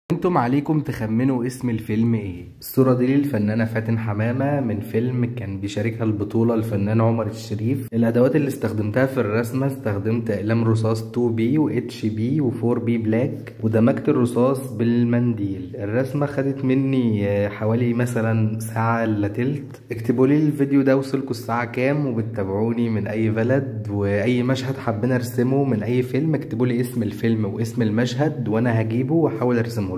انتم عليكم تخمنوا اسم الفيلم ايه الصورة دي للفنانة فاتن حمامة من فيلم كان بيشاركها البطولة الفنان عمر الشريف الادوات اللي استخدمتها في الرسمة استخدمت اقلام رصاص 2 بي و اتش بي و 4 بي بلاك ودمجت الرصاص بالمنديل الرسمة خدت مني آه، حوالي مثلا ساعة الا تلت اكتبوا لي الفيديو ده وصلكوا الساعة كام وبتتابعوني من اي بلد واي مشهد حابين ارسمه من اي فيلم اكتبوا لي اسم الفيلم واسم المشهد وانا هجيبه واحاول ارسمه